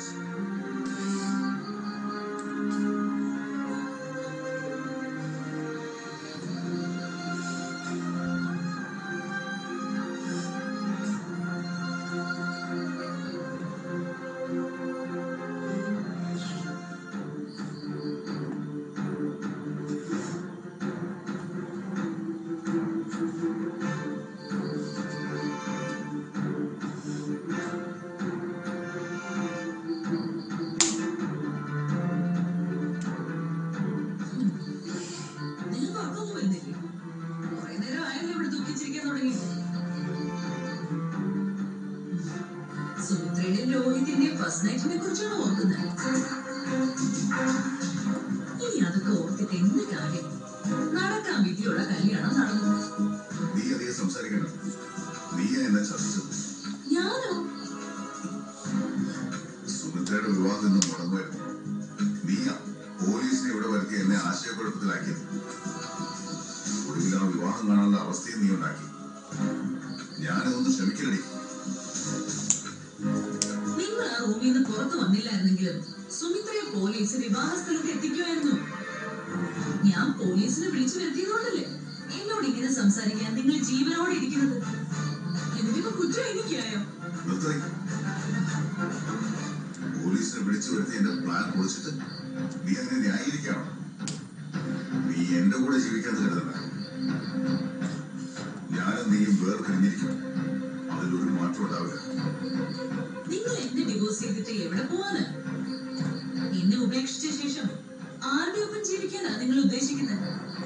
നിങ്ങൾക്ക് ഉറക്കമൊന്നും വരുന്നില്ലേ കുറെ നേരം ആയല്ലോ ഇവിടെ ദുഃഖിച്ചിരിക്കാൻ തുടങ്ങി സുമിത്രയുടെയും രോഹിതിന്റെയും ഫസ്റ്റ് നൈറ്റിനെ കുറിച്ചാണ് ഓർക്കുന്നത് ഇനി അതൊക്കെ ഓർത്തിട്ട് എന്ത് കാര്യം നടക്കാൻ വിധിയുള്ള കല്യാണം നടന്നു നീ അധികം സംസാരിക്കണം നീ എന്നെ ചതിച്ചത് ഞാനോ സുമിത്രയുടെ വിവാഹം നിന്ന് മുടങ്ങുമായിരുന്നു നീയാ പോലീസിനെ ഇവിടെ വരുത്തി എന്നെ ആശയക്കുഴപ്പത്തിലാക്കിയത് ഒടുവിൽ ആ വിവാഹം കാണാനുള്ള അവസ്ഥയും നീ ഉണ്ടാക്കി ഞാനതൊന്ന് ക്ഷമിക്കലടി നിങ്ങൾ ആ റൂമിൽ നിന്ന് പുറത്തു വന്നില്ലായിരുന്നെങ്കിലും സുമിത്രയെ പോലീസ് വിവാഹ സ്ഥലത്ത് എത്തിക്കുമായിരുന്നു ഞാൻ പോലീസിനെ വിളിച്ചു വരുത്തിയതുകൊണ്ടല്ലേ എന്നോട് ഇങ്ങനെ സംസാരിക്കാൻ നിങ്ങൾ ജീവനോടെ ഇരിക്കുന്നത് എന്നിട്ടിപ്പോ കുറ്റം എനിക്കായോ നിർത്തറി പോലീസിനെ വിളിച്ചു വരുത്തി എന്റെ പ്ലാൻ പൊളിച്ചിട്ട് നീ അങ്ങനെ ന്യായീകരിക്കണം നീ എന്റെ കൂടെ ജീവിക്കാൻ കരുതണ്ട ഞാനും നീയും വേർപിരിഞ്ഞിരിക്കും അതിലൊരു മാറ്റം ഉണ്ടാവില്ല നിങ്ങൾ എന്നെ ഡിവോഴ്സ് ചെയ്തിട്ട് എവിടെ പോവാന് എന്നെ ഉപേക്ഷിച്ച ശേഷം ആരുടെ ഒപ്പം ജീവിക്കാനാ നിങ്ങൾ ഉദ്ദേശിക്കുന്നത്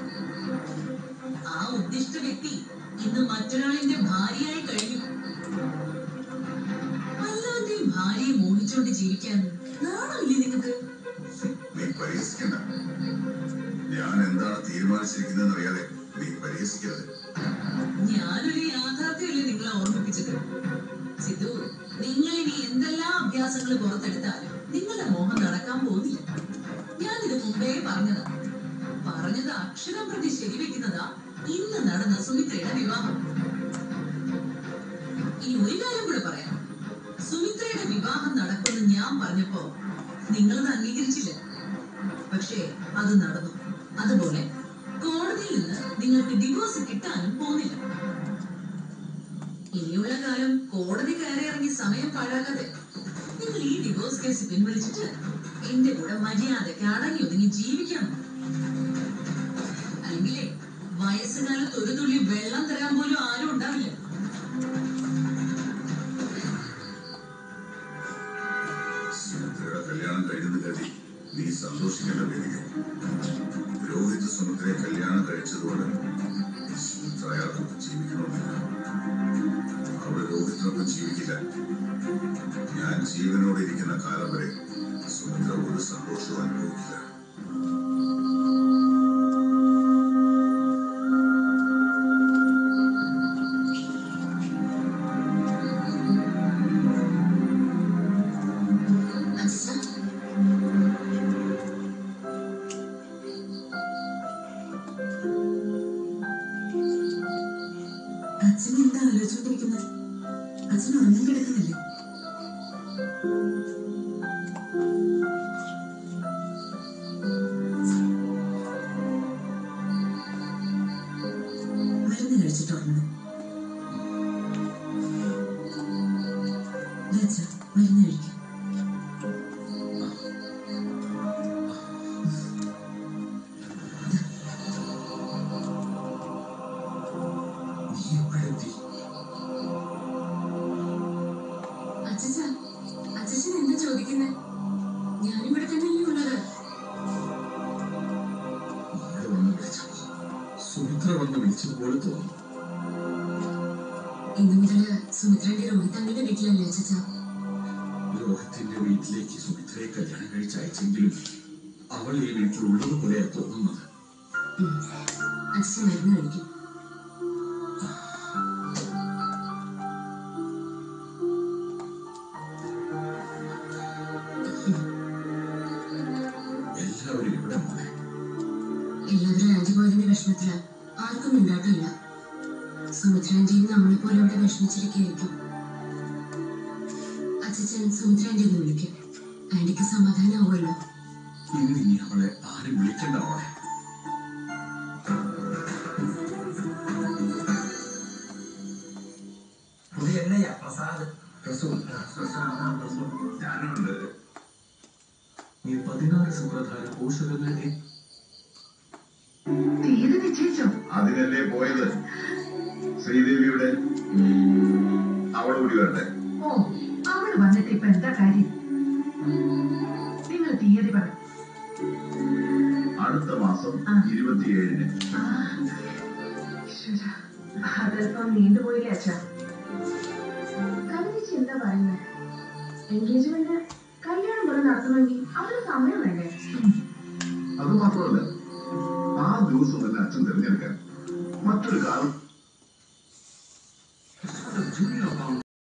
ആ ഉദ്ദിഷ്ട വ്യക്തി ഇന്ന് മറ്റൊരാളിന്റെ ഭാര്യയായി കഴിഞ്ഞു വല്ലവന്റെയും ഭാര്യയെ മോഹിച്ചുകൊണ്ട് ജീവിക്കാൻ നാണമില്ലേ നിങ്ങൾക്ക് നീ പരിഹസിക്കണ്ട ഞാൻ എന്താണ് തീരുമാനിച്ചിരിക്കുന്നതെന്ന് അറിയാതെ നീ പരിഹസിക്കരുത് ഞാനൊരു യാഥാർത്ഥ്യമല്ലേ നിങ്ങളെ ഓർമ്മിപ്പിച്ചത് സിദ്ധു നിങ്ങൾ ഇനി എന്തെല്ലാം അഭ്യാസങ്ങൾ പുറത്തെടുത്താലും നിങ്ങളുടെ മോഹം നടക്കാൻ പോകുന്നില്ല ഞാനിത് മുമ്പേ പറഞ്ഞതാ പറഞ്ഞത് അക്ഷരം പ്രതി ശരിവെക്കുന്നതാ ഇന്ന് നടന്ന സുമിത്രയുടെ വിവാഹം ഇനി ഒരു കാര്യം കൂടെ പറയാം സുമിത്രയുടെ വിവാഹം നടക്കുമെന്ന് ഞാൻ പറഞ്ഞപ്പോ നിങ്ങളത് അംഗീകരിച്ചില്ല പക്ഷേ അത് നടന്നു അതുപോലെ കോടതിയിൽ നിന്ന് നിങ്ങൾക്ക് ഡിവോഴ്സ് കിട്ടാനും പോകുന്നില്ല ഇനിയുള്ള കാലം കോടതി കയറി ഇറങ്ങി സമയം പാഴാക്കാതെ നിങ്ങൾ ഈ ഡിവോഴ്സ് കേസ് പിൻവലിച്ചിട്ട് എന്റെ കൂടെ മര്യാദയ്ക്ക് അടങ്ങി ഒതുങ്ങി ജീവിക്കണം അല്ലെങ്കിലേ വയസ്സുകാലത്ത് ഒരു തുള്ളി വെള്ളം തരാൻ പോലും ആരും ഉണ്ടാവില്ല സുമിത്രയുടെ കല്യാണം കഴിഞ്ഞെന്ന് കരുതി നീ സന്തോഷിക്കേണ്ട വേദിക രോഹിത് സുമിത്രയെ കല്യാണം കഴിച്ചതുകൊണ്ട് സുമിത്ര അയാൾക്കൊപ്പം ജീവിക്കണമെന്നില്ല അവള് രോഹിത്തിനൊപ്പം ജീവിക്കില്ല ഞാൻ ജീവനോടെ ഇരിക്കുന്ന കാലം വരെ സുമിത്ര ഒരു സന്തോഷവും അനുഭവിക്കില്ല അച്ഛാ അച്ഛൻ എന്താ ആലോചിച്ചോണ്ടിരിക്കുന്നത് അച്ഛൻ ഉറങ്ങാൻ കിടക്കുന്നില്ലേ മരുന്ന് കഴിച്ചിട്ട് ഉറങ്ങണം ദാ അച്ഛാ, മരുന്ന് കഴിക്കും നീ എവിടെ എത്തി അച്ഛച്ച അച്ഛൻ എന്താ ചോദിക്കുന്നത് ഞാനിവിടെ തന്നെയല്ലേ ഉള്ളത് ഇവിടെ വന്ന് വിളിച്ചപ്പോ സുമിത്ര വന്ന് വിളിച്ചതുപോലെ തോന്നി ഇന്നു മുതല് സുമിത്രന്റെ രോഹിതങ്ങളുടെ വീട്ടിലല്ലേ അച്ഛച്ച രോഹിത്തിന്റെ വീട്ടിലേക്ക് സുമിത്രയെ കല്യാണം കഴിച്ച് അയച്ചെങ്കിലും അവൾ ഈ വീട്ടിലുള്ളത് പോലെയാ തോന്നുന്നത് അച്ഛൻ മരുന്ന് കഴിക്കും എല്ലാവരും ഇവിടെ മോനെ എല്ലാവരും ആന്റിബോയിഡിന്റെ വിഷമത്തില ആർക്കും ഉണ്ടാട്ടില്ല സുമിത്രന്റെയും നമ്മളെ പോലെ ഇവിടെ വിഷമിച്ചിരിക്കുകയായിരിക്കും അച്ഛൻ സുമിത്രന്റെ ഒന്ന് വിളിക്കും ആന്റിക്ക് സമാധാനാവുമല്ലോ ഇനി ഇനി അവളെ ആരും വിളിക്കണ്ട മോളെ പുതിയ എണ്ണയാ പ്രസാദ് റസൂൽ ഞാനുണ്ട് നീ പതിനാറ് സുപ്രധാന പോഷകങ്ങളുടെ തീയതി നിശ്ചയിച്ചോ അതിനല്ലേ പോയത് ശ്രീദേവിയുടെ അവൾ കൂടി വരട്ടെ ഓ അവള് വന്നിട്ട് ഇപ്പൊ എന്താ കാര്യം നിങ്ങൾ തീയതി പറ അടുത്ത മാസം ആ. ഇരുപത്തിയേഴിന് ആ, ഈശ്വരാ, അതല്പം നീണ്ടുപോയില്ലേ അച്ഛാ കവിതച്ച് എന്താ പറയുന്നത് എൻഗേജ്മെന്റ് കല്യാണം പോലെ നടത്തണമെങ്കിൽ അതിന് സമയം വേണ്ടേ അത് മാത്രമല്ല ആ ദിവസം തന്നെ അച്ഛൻ തിരഞ്ഞെടുക്കാൻ